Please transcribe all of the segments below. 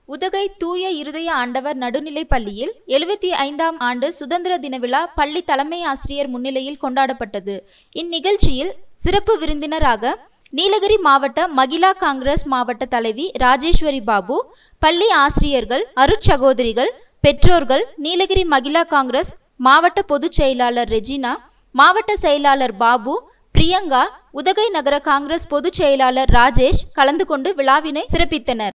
உதகை தூய இருதய ஆண்டவர் நடுநிலைப் பள்ளியில் எழுபத்தி ஐந்தாம் ஆண்டு சுதந்திர தின விழா பள்ளி தலைமை ஆசிரியர் முன்னிலையில் கொண்டாடப்பட்டது இந்நிகழ்ச்சியில் சிறப்பு விருந்தினராக நீலகிரி மாவட்ட மகிழா காங்கிரஸ் மாவட்ட தலைவி ராஜேஸ்வரி பாபு பள்ளி ஆசிரியர்கள் அருட்சகோதரிகள் பெற்றோர்கள் நீலகிரி மகிழா காங்கிரஸ் மாவட்ட பொதுச் செயலாளர் ரெஜினா மாவட்ட செயலாளர் பாபு பிரியங்கா உதகை நகர காங்கிரஸ் பொதுச் செயலாளர் ராஜேஷ் கலந்து கொண்டு விழாவினை சிறப்பித்தனர்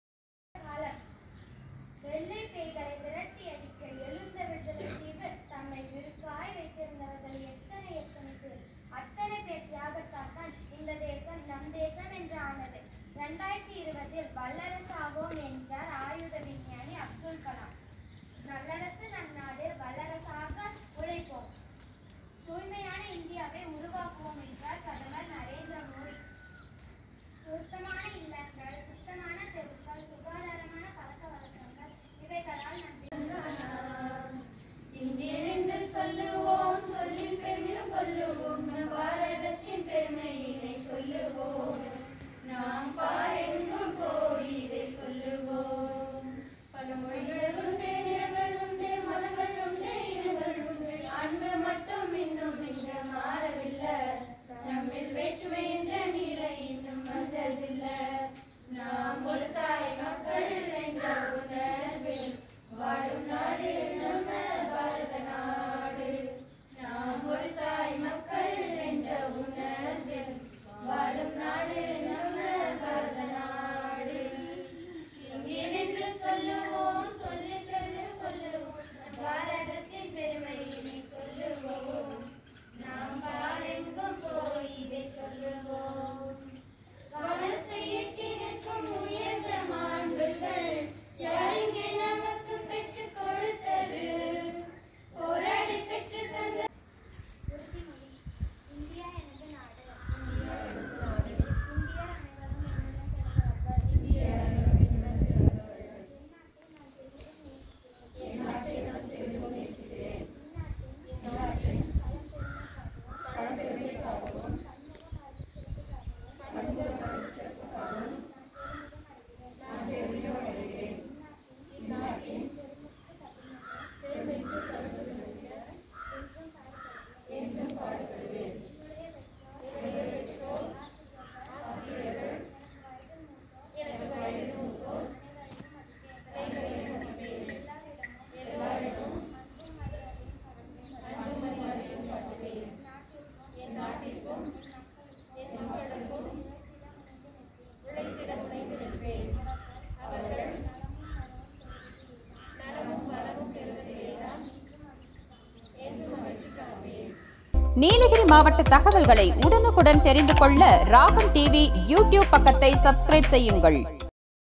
வெள்ளை பேய்களை விரட்டி அடிக்க எழுந்த விடுதலை தீவு தம்மை விருக்காய் வைத்திருந்தவர்கள் எத்தனை எத்தனை பேர் அத்தனை பேர் தியாகத்தால் தான் இந்த தேசம் நம் தேசம் என்று ஆனது ரெண்டாயிரத்தி இருபதில் வல்லரசு ஆவோம் என்றார் ஆயுத விஞ்ஞானி அப்துல் கலாம் நல்லரசு நம் நாடு வல்லரசாக உழைப்போம் தூய்மையான இந்தியாவை உருவாக்குவோம் என்றார் பிரதமர் நரேந்திர மோடி சுத்தமான இல்லங்கள் சுத்தமான தெருக்கள் சுகாதாரமான பழக்க வழக்கங்கள் இவைகளால் நம் இந்தியன் என்று சொல்லுவோம் சொல்லில் பெருமிதம் கொள்ளுவோம் நம் பாரதத்தின் பெருமையினை சொல்லுவோம் நாம் பாரெங்கும் போய் இதை சொல்லுவோம் பல மொழிகள் உண்டு நிறங்கள் உண்டு மதங்கள் உண்டு இனங்கள் உண்டு அன்பு மட்டும் இன்னும் இங்க மாறவில்லை நம்மில் வேற்றுமை என்ற நிலை இன்னும் வந்ததில்லை நாம் ஒரு தாய் மக்கள் என்ற உணர்வில் வாழும் நாடு நம்ம பாரத நாடு நாம் ஒரு தாய் மக்கள் என்ற உணர்வில் வாழும் நாடு நம்ம பாரத நாடு இந்தியன் என்று சொல்லுவோம் சொல்லி பெருமிதம் கொள்ளுவோம் பாரதத்தின் பெருமையினை சொல்லுவோம் நாம் பாரெங்கும் போய் இதை சொல்லுவோம் வானத்தை எட்டி நிற்கும் உயர்ந்த மாண்புகள் யாரிங்கே நமக்கு பெற்றுக் கொடுத்தது போராடி பெற்று தந்த உறுதிமொழி இந்தியா எனது நாடு இந்தியர் அனைவரும் என்னுடன் பிறந்தவர்கள் என் நாட்டை நான் பெரிதும் நேசிக்கிறேன் என் நாட்டின் பழம்பெருமை காக்கவும் பன்முக சிறப்புக்காகவும் நான் பெருமிதம் அடைகிறேன் இந்நாட்டின் பெருமைக்கு கருதுகின்ற என்றும் பாடுபடுவேன் என்னுடைய பெற்றோர் ஆசிரியர்கள் எனக்கு வயதில் மூத்தோர் அனைவரையும் மதிப்பேன் எல்லாரிடமும் அன்பும் மரியாதையும் காட்டுவேன் என் நாட்டிற்கும் என் மக்களுக்கும் உழைத்திட முனைந்து நிற்பேன் அவர்கள் நலமும் வளமும் பெறுவதிலேதான் என்று மகிழ்ச்சி காண்பேன் நீலகிரி மாவட்ட தகவல்களை உடனுக்குடன் தெரிந்து கொள்ள ராகம் டிவி யூடியூப் பக்கத்தை சப்ஸ்கிரைப் செய்யுங்கள்